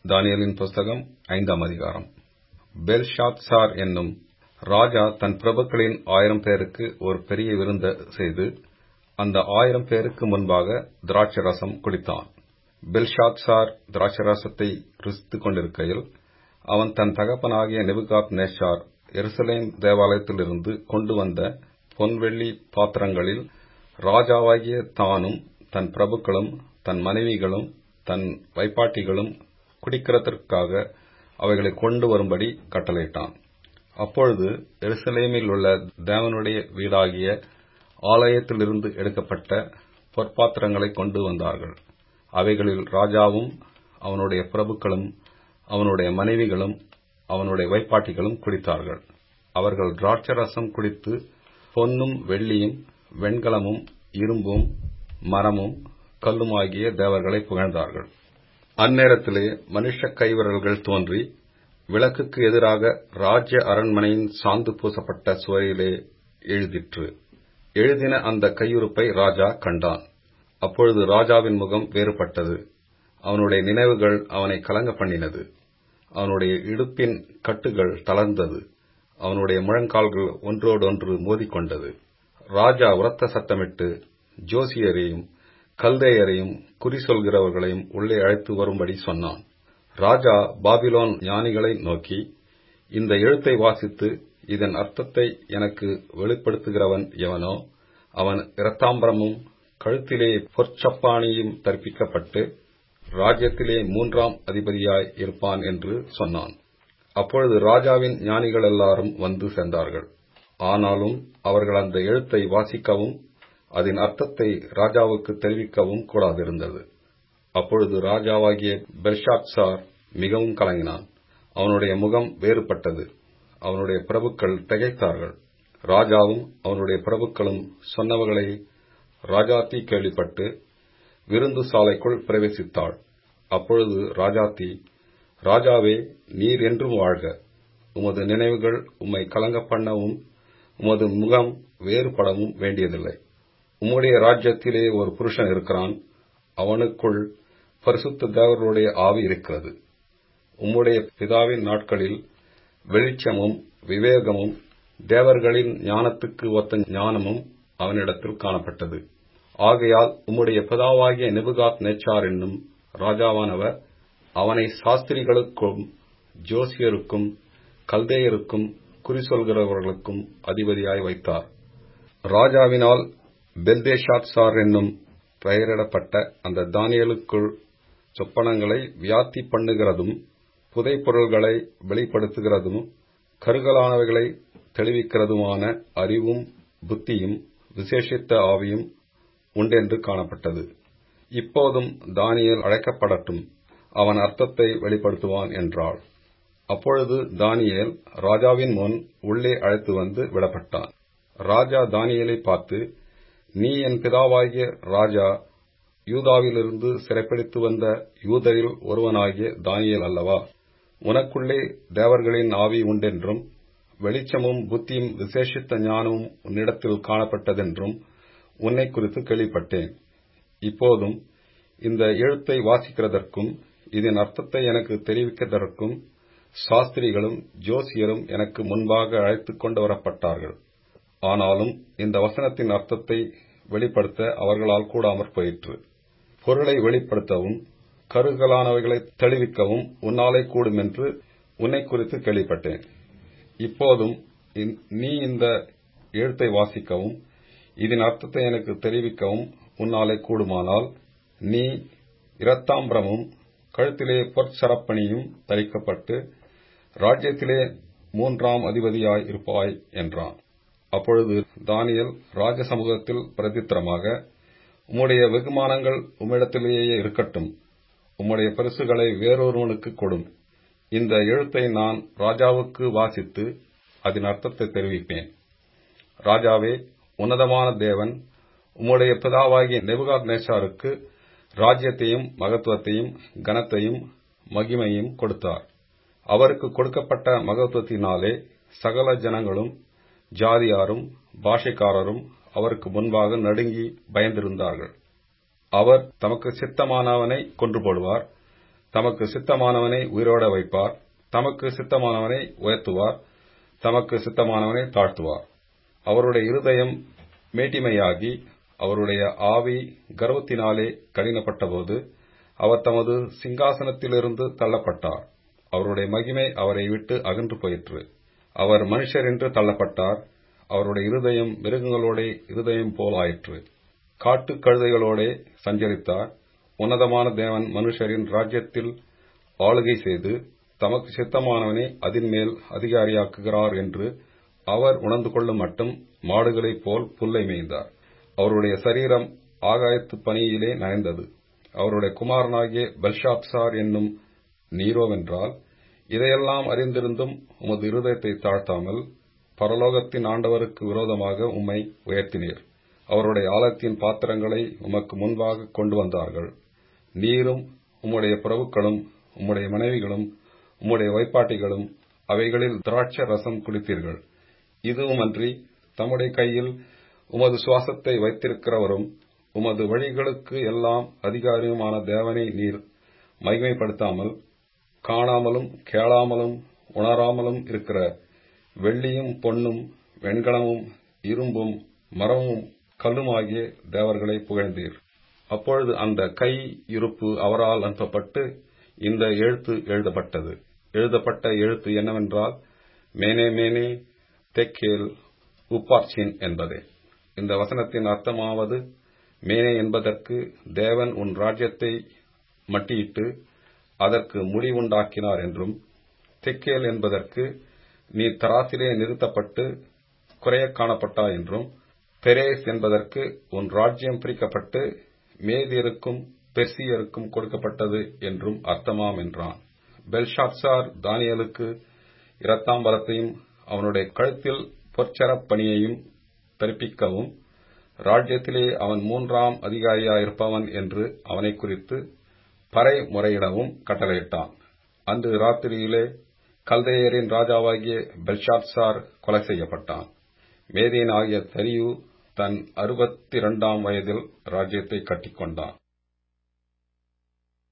தானியேலின் புஸ்தகம் ஐந்தாம் அதிகாரம் பெல்ஷாத்சார் என்னும் ராஜா தன் பிரபுக்களின் ஆயிரம் பேருக்கு ஒரு பெரிய விருந்து செய்து அந்த ஆயிரம் பேருக்கு முன்பாக திராட்சரசம் குடித்தான் பெல்ஷாத்சார் திராட்சரசத்தை ருசித்துக் கொண்டிருக்கையில் அவன் தன் தகப்பனாகிய நெபுகாத் நேஷார் எருசலேம் தேவாலயத்திலிருந்து கொண்டு வந்த பொன்வெள்ளி பாத்திரங்களில் ராஜாவாகிய தானும் தன் பிரபுக்களும் தன் மனைவிகளும் தன் வைப்பாட்டிகளும் குடிக்கிறதற்காக அவைகளை கொண்டு வரும்படி கட்டளையிட்டான் அப்பொழுது எருசலேமில் உள்ள தேவனுடைய வீடாகிய ஆலயத்திலிருந்து எடுக்கப்பட்ட பொற்பாத்திரங்களை கொண்டு வந்தார்கள் அவைகளில் ராஜாவும் அவனுடைய பிரபுக்களும் அவனுடைய மனைவிகளும் அவனுடைய வைப்பாட்டிகளும் குடித்தார்கள் அவர்கள் திராட்சரசம் குடித்து பொன்னும் வெள்ளியும் வெண்கலமும் இரும்பும் மரமும் கல்லுமாகிய தேவர்களை புகழ்ந்தார்கள் அந்நேரத்திலே மனுஷ கைவிரல்கள் தோன்றி விளக்குக்கு எதிராக ராஜ்ய அரண்மனையின் சாந்து பூசப்பட்ட சுவரிலே எழுதிற்று எழுதின அந்த கையுறுப்பை ராஜா கண்டான் அப்பொழுது ராஜாவின் முகம் வேறுபட்டது அவனுடைய நினைவுகள் அவனை கலங்க பண்ணினது அவனுடைய இடுப்பின் கட்டுகள் தளர்ந்தது அவனுடைய முழங்கால்கள் ஒன்றோடொன்று மோதிக்கொண்டது ராஜா உரத்த சத்தமிட்டு ஜோசியரையும் கல்தேயரையும் குறி சொல்கிறவர்களையும் உள்ளே அழைத்து வரும்படி சொன்னான் ராஜா பாபிலோன் ஞானிகளை நோக்கி இந்த எழுத்தை வாசித்து இதன் அர்த்தத்தை எனக்கு வெளிப்படுத்துகிறவன் எவனோ அவன் இரத்தாம்பரமும் கழுத்திலே பொற்சப்பாணியும் தற்பிக்கப்பட்டு ராஜ்யத்திலே மூன்றாம் அதிபதியாய் இருப்பான் என்று சொன்னான் அப்பொழுது ராஜாவின் ஞானிகள் எல்லாரும் வந்து சென்றார்கள் ஆனாலும் அவர்கள் அந்த எழுத்தை வாசிக்கவும் அதன் அர்த்தத்தை ராஜாவுக்கு தெரிவிக்கவும் கூடாதிருந்தது அப்பொழுது ராஜாவாகிய பெல்ஷாத்சார் மிகவும் கலங்கினான் அவனுடைய முகம் வேறுபட்டது அவனுடைய பிரபுக்கள் திகைத்தார்கள் ராஜாவும் அவனுடைய பிரபுக்களும் சொன்னவர்களை ராஜாத்தி கேள்விப்பட்டு விருந்து சாலைக்குள் பிரவேசித்தாள் அப்பொழுது ராஜாத்தி ராஜாவே நீர் என்றும் வாழ்க உமது நினைவுகள் உம்மை கலங்க பண்ணவும் உமது முகம் வேறுபடவும் வேண்டியதில்லை உம்முடைய ராஜ்யத்திலே ஒரு புருஷன் இருக்கிறான் அவனுக்குள் பரிசுத்த தேவர்களுடைய ஆவி இருக்கிறது உம்முடைய பிதாவின் நாட்களில் வெளிச்சமும் விவேகமும் தேவர்களின் ஞானத்துக்கு ஒத்த ஞானமும் அவனிடத்தில் காணப்பட்டது ஆகையால் உம்முடைய பிதாவாகிய நெபுகாத் நேச்சார் என்னும் ராஜாவானவர் அவனை சாஸ்திரிகளுக்கும் ஜோசியருக்கும் கல்தேயருக்கும் குறி சொல்கிறவர்களுக்கும் அதிபதியாய் வைத்தார் ராஜாவினால் பெல்தேஷாத்சார் என்னும் பெயரிடப்பட்ட அந்த தானியலுக்குள் சொப்பனங்களை வியாத்தி பண்ணுகிறதும் புதைப்பொருள்களை வெளிப்படுத்துகிறதும் கருகலானவைகளை தெளிவிக்கிறதுமான அறிவும் புத்தியும் விசேஷித்த ஆவியும் உண்டென்று காணப்பட்டது இப்போதும் தானியல் அழைக்கப்படட்டும் அவன் அர்த்தத்தை வெளிப்படுத்துவான் என்றாள் அப்பொழுது தானியேல் ராஜாவின் முன் உள்ளே அழைத்து வந்து விடப்பட்டான் ராஜா தானியலை பார்த்து நீ என் பிதாவாகிய ராஜா யூதாவிலிருந்து சிறைப்பிடித்து வந்த யூதரில் ஒருவனாகிய தானியல் அல்லவா உனக்குள்ளே தேவர்களின் ஆவி உண்டென்றும் வெளிச்சமும் புத்தியும் விசேஷித்த ஞானமும் உன்னிடத்தில் காணப்பட்டதென்றும் உன்னை குறித்து கேள்விப்பட்டேன் இப்போதும் இந்த எழுத்தை வாசிக்கிறதற்கும் இதன் அர்த்தத்தை எனக்கு தெரிவிக்கிறதற்கும் சாஸ்திரிகளும் ஜோசியரும் எனக்கு முன்பாக அழைத்துக் கொண்டு வரப்பட்டார்கள் ஆனாலும் இந்த வசனத்தின் அர்த்தத்தை வெளிப்படுத்த அவர்களால் கூடாமற் போயிற்று பொருளை வெளிப்படுத்தவும் கருகலானவைகளை தெளிவிக்கவும் உன்னாலே கூடும் என்று உன்னை குறித்து கேள்விப்பட்டேன் இப்போதும் நீ இந்த எழுத்தை வாசிக்கவும் இதன் அர்த்தத்தை எனக்கு தெரிவிக்கவும் உன்னாலே கூடுமானால் நீ இரத்தாம்பிரமும் கழுத்திலே பொற்சரப்பணியும் தரிக்கப்பட்டு ராஜ்யத்திலே மூன்றாம் அதிபதியாய் இருப்பாய் என்றான் அப்பொழுது தானியல் ராஜ சமூகத்தில் பிரதித்திரமாக உம்முடைய வெகுமானங்கள் உம்மிடத்திலேயே இருக்கட்டும் உம்முடைய பரிசுகளை வேறொருவனுக்கு கொடும் இந்த எழுத்தை நான் ராஜாவுக்கு வாசித்து அதன் அர்த்தத்தை தெரிவிப்பேன் ராஜாவே உன்னதமான தேவன் உம்முடைய பிதாவாகிய நெபுகாத் நேசாருக்கு ராஜ்யத்தையும் மகத்துவத்தையும் கனத்தையும் மகிமையும் கொடுத்தார் அவருக்கு கொடுக்கப்பட்ட மகத்துவத்தினாலே சகல ஜனங்களும் ஜாதியாரும் பாஷைக்காரரும் அவருக்கு முன்பாக நடுங்கி பயந்திருந்தார்கள் அவர் தமக்கு சித்தமானவனை கொன்று போடுவார் தமக்கு சித்தமானவனை உயிரோட வைப்பார் தமக்கு சித்தமானவனை உயர்த்துவார் தமக்கு சித்தமானவனை தாழ்த்துவார் அவருடைய இருதயம் மேட்டிமையாகி அவருடைய ஆவி கர்வத்தினாலே கடினப்பட்டபோது அவர் தமது சிங்காசனத்திலிருந்து தள்ளப்பட்டார் அவருடைய மகிமை அவரை விட்டு அகன்று போயிற்று அவர் மனுஷர் என்று தள்ளப்பட்டார் அவருடைய இருதயம் மிருகங்களோட இருதயம் போலாயிற்று காட்டு கழுதைகளோட சஞ்சரித்தார் உன்னதமான தேவன் மனுஷரின் ராஜ்யத்தில் ஆளுகை செய்து தமக்கு சித்தமானவனை அதின் மேல் அதிகாரியாக்குகிறார் என்று அவர் உணர்ந்து கொள்ளும் மட்டும் மாடுகளைப் போல் புல்லை மேய்ந்தார் அவருடைய சரீரம் ஆகாயத்து பனியிலே நனைந்தது அவருடைய குமாரனாகிய பெல்ஷாப்சார் என்னும் நீரோவென்றால் இதையெல்லாம் அறிந்திருந்தும் உமது இருதயத்தை தாழ்த்தாமல் பரலோகத்தின் ஆண்டவருக்கு விரோதமாக உம்மை உயர்த்தினீர் அவருடைய ஆலத்தின் பாத்திரங்களை உமக்கு முன்பாக கொண்டு வந்தார்கள் நீரும் உம்முடைய பிரபுக்களும் உம்முடைய மனைவிகளும் உம்முடைய வைப்பாட்டிகளும் அவைகளில் திராட்ச ரசம் குடித்தீர்கள் இதுவுமன்றி தம்முடைய கையில் உமது சுவாசத்தை வைத்திருக்கிறவரும் உமது வழிகளுக்கு எல்லாம் அதிகாரியுமான தேவனை நீர் மகிமைப்படுத்தாமல் காணாமலும் கேளாமலும் உணராமலும் இருக்கிற வெள்ளியும் பொன்னும் வெண்கலமும் இரும்பும் மரமும் கல்லுமாகிய தேவர்களை புகழ்ந்தீர் அப்பொழுது அந்த கை இருப்பு அவரால் அனுப்பப்பட்டு இந்த எழுத்து எழுதப்பட்டது எழுதப்பட்ட எழுத்து என்னவென்றால் மேனே மேனே தெக்கேல் உப்பார்ச்சின் என்பதே இந்த வசனத்தின் அர்த்தமாவது மேனே என்பதற்கு தேவன் உன் ராஜ்யத்தை மட்டியிட்டு அதற்கு முடிவுண்டாக்கினார் என்றும் தெக்கேல் என்பதற்கு நீ தராசிலே நிறுத்தப்பட்டு குறைய காணப்பட்டா என்றும் பெரேஸ் என்பதற்கு உன் ராஜ்யம் பிரிக்கப்பட்டு மேதியருக்கும் பெர்சியருக்கும் கொடுக்கப்பட்டது என்றும் அர்த்தமாம் என்றான் பெல்ஷாத்சார் தானியலுக்கு இரத்தாம்பரத்தையும் அவனுடைய கழுத்தில் பொற்சரப் பணியையும் தரிப்பிக்கவும் ராஜ்யத்திலே அவன் மூன்றாம் அதிகாரியாயிருப்பவன் என்று அவனை குறித்து பறை முறையிடவும் கட்டளையிட்டான் அன்று ராத்திரியிலே கல்தையரின் ராஜாவாகிய பெல்ஷாத்சார் கொலை செய்யப்பட்டான் மேதியன் ஆகிய தரியு தன் அறுபத்தி இரண்டாம் வயதில் ராஜ்யத்தை கட்டிக்கொண்டான்